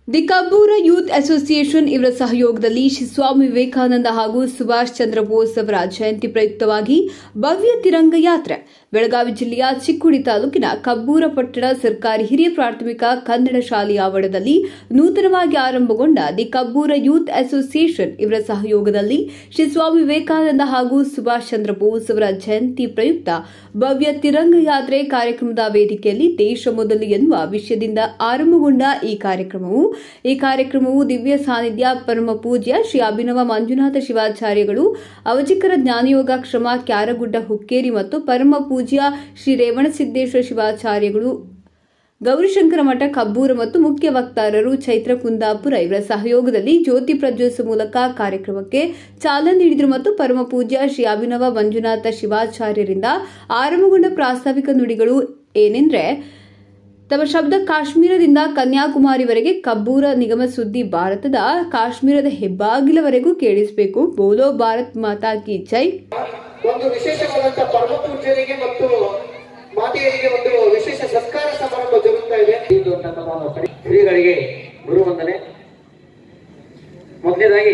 The ಕಬ್ಬೂರ youth association ಇವರ ಸಹಯೋಗದಲ್ಲಿ ಶ್ರೀ ಸ್ವಾಮಿ ವಿವೇಕಾನಂದ ಹಾಗೂ ಸುಭಾಷ್ ಚಂದ್ರ ಬೋಸ್ ಅವರ ಜಯಂತಿ ಪ್ರಯುಕ್ತವಾಗಿ ಭವ್ಯ ತಿರಂಗ ಯಾತ್ರೆ ಬೆಳಗಾವಿ ಜಿಲ್ಲೆಯ ಚಿಕ್ಕೋಡಿ ತಾಲೂಕಿನ ಕಬ್ಬೂರ ಪಟ್ಟಣ ಸರ್ಕಾರಿ ಹಿರಿಯ ಪ್ರಾಥಮಿಕ ಕನ್ನಡ ಶಾಲೆಯ ಆವರಣದಲ್ಲಿ ನೂತನವಾಗಿ ಆರಂಭಗೊಂಡ ದಿ ಕಬ್ಬೂರ ಯೂತ್ ಅಸೋಸಿಯೇಷನ್ ಇವರ ಸಹಯೋಗದಲ್ಲಿ ಶ್ರೀ ಸ್ವಾಮಿ ವಿವೇಕಾನಂದ ಹಾಗೂ ಸುಭಾಷ್ ಚಂದ್ರ ಬೋಸ್ ಅವರ ಜಯಂತಿ ಪ್ರಯುಕ್ತ ಭವ್ಯ ತಿರಂಗ ಯಾತ್ರೆ ಕಾರ್ಯಕ್ರಮದ ವೇದಿಕೆಯಲ್ಲಿ ದೇಶ ಮೊದಲು ಎನ್ನುವ ವಿಷಯದಿಂದ ಆರಂಭಗೊಂಡ ಈ ಕಾರ್ಯಕ್ರಮವು ಈ ಕಾರ್ಯಕ್ರಮವು ದಿವ್ಯ ಸಾನ್ನಿಧ್ಯ ಪರಮ ಪೂಜ್ಯ ಶ್ರೀ ಅಭಿನವ ಮಂಜುನಾಥ ಶಿವಾಚಾರ್ಯಗಳು ಅವಜಿಕರ ಜ್ಞಾನಯೋಗಾಶ್ರಮ ಕ್ಯಾರಗುಡ್ಡ ಹುಕ್ಕೇರಿ ಮತ್ತು ಪರಮ ಪೂಜ್ಯ ಶ್ರೀ ರೇವಣಸಿದ್ದೇಶ್ವರ ಶಿವಾಚಾರ್ಯಗಳು ಗೌರಿಶಂಕರ ಮಠ ಕಬ್ಬೂರ ಮತ್ತು ಮುಖ್ಯ ವಕ್ತಾರರು ಚೈತ್ರ ಕುಂದಾಪುರ ಇವರ ಸಹಯೋಗದಲ್ಲಿ ಜ್ಯೋತಿ ಪ್ರಜ್ವಲಿಸುವ ಮೂಲಕ ಕಾರ್ಯಕ್ರಮಕ್ಕೆ ಚಾಲನೆ ನೀಡಿದರು ಮತ್ತು ಪರಮ ಪೂಜ್ಯ ಶ್ರೀ ಅಭಿನವ ಮಂಜುನಾಥ ಶಿವಾಚಾರ್ಯರಿಂದ ಆರಂಭಗೊಂಡ ಪ್ರಾಸ್ತಾವಿಕ ನುಡಿಗಳು ಏನೆಂದ್ರೆ ತಮ್ಮ ಶಬ್ದ ಕಾಶ್ಮೀರದಿಂದ ಕನ್ಯಾಕುಮಾರಿವರೆಗೆ ಕಬ್ಬೂರ ನಿಗಮ ಸುದ್ದಿ ಭಾರತದ ಕಾಶ್ಮೀರದ ಹೆಬ್ಬಾಗಿಲವರೆಗೂ ಕೇಳಿಸಬೇಕು ಬೋಲೋ ಭಾರತ್ ಮಾತಾ ಕಿ ಜೈ ಒಂದು ವಿಶೇಷವಾದಂತಹ ಪರಮ ಪೂಜ್ಯರಿಗೆ ಮತ್ತು ಮಾತೆಯರಿಗೆ ಒಂದು ವಿಶೇಷ ಸತ್ಕಾರ ಸಮಾರಂಭ ಜರುಗ್ತಾ ಇದೆ ಇದು ಅಂತ ನಾವು ಕರಿ- ಶ್ರೀಗಳಿಗೆ ಗುರು ವಂದನೆ ಮೊದಲನೇದಾಗಿ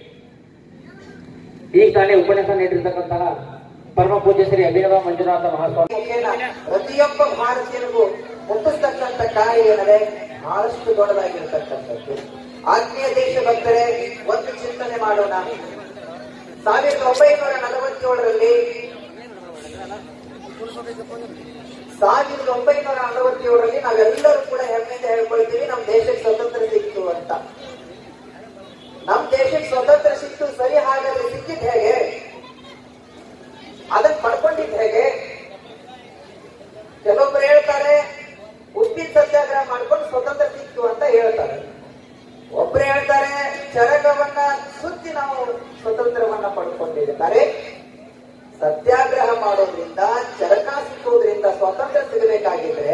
ಈಗ ತಾನೇ ಉಪನ್ಯಾಸ ನೀಡಿರ್ತಕ್ಕಂತಹ ಪರಮ ಪೂಜ್ಯ ಶ್ರೀ ಅಭಿನವ ಮಂಜುನಾಥ ಮಹಾಸ್ವಾಮಿ ಮುಖೇನ ಪ್ರತಿಯೊಬ್ಬ ಭಾರತೀಯರಿಗೂ ಮುಟ್ಟಿಸ್ತಕ್ಕಂಥ ಕಾರ್ಯ ಏನದೆ ಬಹಳಷ್ಟು ದೊಡ್ಡದಾಗಿರ್ತಕ್ಕಂಥದ್ದು ಆತ್ಮೀಯ ದೇಶಭಕ್ತರೇ ಒಂದು ಚಿಂತನೆ ಮಾಡೋಣ ಸಾವಿರದ ಒಂಬೈನೂರ ನಲವತ್ತೇಳರಲ್ಲಿ ಸಾವಿರದ ಒಂಬೈನೂರ ನಲವತ್ತೇಳರಲ್ಲಿ ನಾವೆಲ್ಲರೂ ಕೂಡ ಹೆಮ್ಮೆಯಿಂದ ಹೇಳ್ಕೊಳ್ತೀವಿ ನಮ್ಮ ದೇಶಕ್ಕೆ ಸ್ವತಂತ್ರ ಸಿಕ್ತು ಅಂತ ನಮ್ಮ ದೇಶಕ್ಕೆ ಸ್ವತಂತ್ರ ಸಿಕ್ತು ಸರಿ ಹಾಗಾದ್ರೆ ಸಿಕ್ಕಿದ್ ಹೇಗೆ ಅದನ್ನ ಪಡ್ಕೊಂಡಿದ್ ಹೇಗೆ ಕೆಲವೊಬ್ರು ಹೇಳ್ತಾರೆ ಉಪ್ಪಿನ ಸತ್ಯಾಗ್ರಹ ಮಾಡ್ಕೊಂಡು ಸ್ವತಂತ್ರ ಸಿಕ್ತು ಅಂತ ಹೇಳ್ತಾರೆ ಒಬ್ರು ಹೇಳ್ತಾರೆ ಚರಕವನ್ನ ಸುತ್ತಿ ನಾವು ಸ್ವತಂತ್ರವನ್ನ ಪಡ್ಕೊಂಡಿದ್ದಾರೆ ಸತ್ಯಾಗ್ರಹ ಮಾಡೋದ್ರಿಂದ ಚರಕ ಸಿಕ್ಕುವುದರಿಂದ ಸ್ವಾತಂತ್ರ್ಯ ಸಿಗಬೇಕಾಗಿದ್ರೆ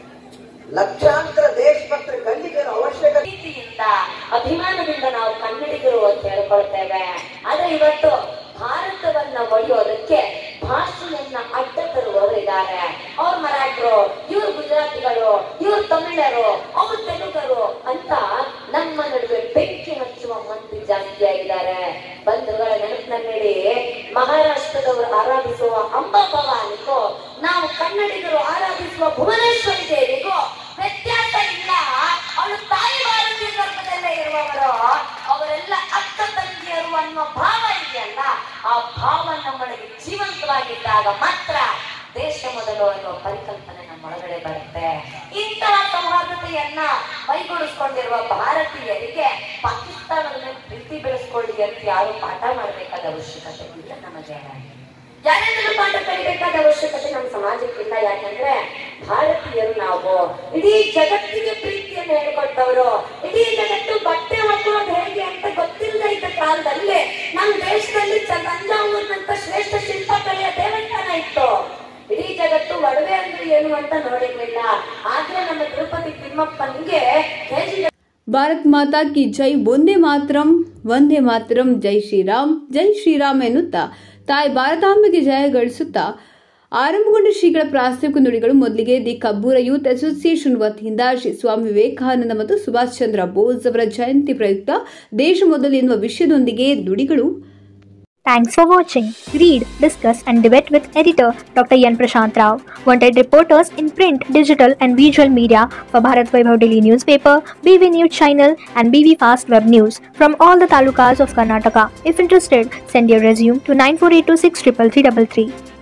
ಲಕ್ಷಾಂತರ ದೇಶಭಕ್ತರ ಗಲ್ಲಿಗರ ಅವಶ್ಯಕತೆ ಪ್ರೀತಿಯಿಂದ ಅಭಿಮಾನದಿಂದ ನಾವು ಕನ್ನಡಿಗರು ಅಂತ ಹೇಳ್ಕೊಳ್ತೇವೆ ಆದ್ರೆ ಇವತ್ತು ಭಾರತವನ್ನ ಒಡೆಯೋದಕ್ಕೆ ಭಾಷೆಯನ್ನ ಅಡ್ಡ ತರುವವರಿದ್ದಾರೆ ಅವ್ರ ಮರಾಠರು ಇವ್ರು ಗುಜರಾತಿಗಳು ಇವ್ರು ತಮಿಳರು ಅವ್ರು ತೆಲುಗರು ಅಂತ ನಮ್ಮ ನಡುವೆ ಬೆಂಕಿ ಹಚ್ಚುವ ಮಂದಿ ಜಾಸ್ತಿ ಆಗಿದ್ದಾರೆ ಬಂಧುಗಳ ನೆನಪಿನಲ್ಲಿ ಮಹಾರಾಷ್ಟ್ರದವರು ಆರಾಧಿಸುವ ಅಂಬಾ ಭವಾನಿಗೂ ನಾವು ಕನ್ನಡಿಗರು ಆರಾಧಿಸುವ ಭುವನೇಶ್ವರಿ ದೇವಿಗೂ ವ್ಯತ್ಯಾಸ ಇಲ್ಲ ಅವಳು ತಾಯಿ ಭಾರತೀಯ ಗರ್ಭದಲ್ಲೇ ಇರುವವರು ಅವರೆಲ್ಲ ಅಕ್ಕ ತಂಗಿಯರು ಅನ್ನುವ ಭಾವ ಇದೆಯಲ್ಲ ಆ ಭಾವ ನಮ್ಮೊಳಗೆ ಜೀವಂತವಾಗಿದ್ದಾಗ ಮಾತ್ರ ದೇಶ ಮೊದಲು ಅನ್ನುವ ಪರಿಕಲ್ಪನೆ ನಮ್ಮೊಳಗಡೆ ಬರುತ್ತೆ ಇಂತಹ ಸೌಹಾರ್ದತೆಯನ್ನ ಮೈಗೂಡಿಸ್ಕೊಂಡಿರುವ ಭಾರತೀಯರಿಗೆ ಪಾಕಿಸ್ತಾನದ ಮೇಲೆ ಪ್ರೀತಿ ಬೆಳೆಸ್ಕೊಳ್ಳಿ ಅಂತ ಯಾರು ಪಾಠ ಮಾಡಬೇಕಾದ ಅವಶ್ಯಕತೆ ಇಲ್ಲ ನಮಗೆ ಯಾರಿಂದಲೂ ಪಾಠ ಕಲಿಬೇಕಾದ ಅವಶ್ಯಕತೆ ನಮ್ಮ ಸಮಾಜಕ್ಕಿಲ್ಲ ಯಾಕಂದ್ರೆ ಭಾರತೀಯರು ನಾವು ಇಡೀ ಜಗತ್ತಿಗೆ ಪ್ರೀತಿಯನ್ನು ಹೇಳ್ಕೊಟ್ಟವರು ಇಡೀ ಜಗತ್ತು ಬಟ್ಟೆ ಹಾಕೊಳ್ಳೋದು ಹೇಗೆ ಅಂತ ಗೊತ್ತಿಲ್ಲದೆ ಇದ್ದ ಕಾಲದಲ್ಲಿ ನಮ್ಮ ದೇಶದಲ್ಲಿ ಚ- ತಂಜಾವೂರಿನಂತ ಶ್ರೇಷ್ಠ ಶಿಲ್ಪಕಲೆಯ ದೇವಸ್ಥಾನ ಇತ್ತು ಇಡೀ ಜಗತ್ತು ಒಡವೆ ಅಂದ್ರೆ ಏನು ಅಂತ ನೋಡಿರ್ಲಿಲ್ಲ ಆದ್ರೆ ನಮ್ಮ ತಿರುಪತಿ ತಿಮ್ಮಪ್ಪನಿಗೆ ಕೆಜಿ ಭಾರತ್ ಮಾತಾ ಕಿ ಜೈ ಒಂದೇ ಮಾತ್ರಂ ಒಂದೇ ಮಾತ್ರಂ ಜೈ ಶ್ರೀರಾಮ್ ಜೈ ಶ್ರೀರಾಮ್ ಎನ್ನುತ್ತಾ ತಾಯಿ ಭಾರತಾಂಬೆಗೆ ಜಯ ಗಳಿಸುತ್ತಾ ಆರಂಭಗೊಂಡ ಶ್ರೀಗಳ ಪ್ರಾಸ್ತಾವಿಕ ನುಡಿಗಳು ಮೊದಲಿಗೆ ದಿ ಕಬ್ಬೂರ ಯೂತ್ ಅಸೋಸಿಯೇಷನ್ ವತಿಯಿಂದ ಶ್ರೀ ಸ್ವಾಮಿ ವಿವೇಕಾನಂದ ಮತ್ತು ಸುಭಾಷ್ ಚಂದ್ರ ಬೋಸ್ ಅವರ ಜಯಂತಿ ಪ್ರಯುಕ್ತ ದೇಶ ಮೊದಲು ಎನ್ನುವ ವಿಷಯದೊಂದಿಗೆ ನುಡಿಗಳು Thanks for watching. Read, discuss, and debate with editor Dr. Yan Prashant Rao. Wanted reporters in print, digital, and visual media for Bharat Vaibhav Daily Newspaper, BV News Channel, and BV Fast Web News from all the talukas of Karnataka. If interested, send your resume to 9482633333.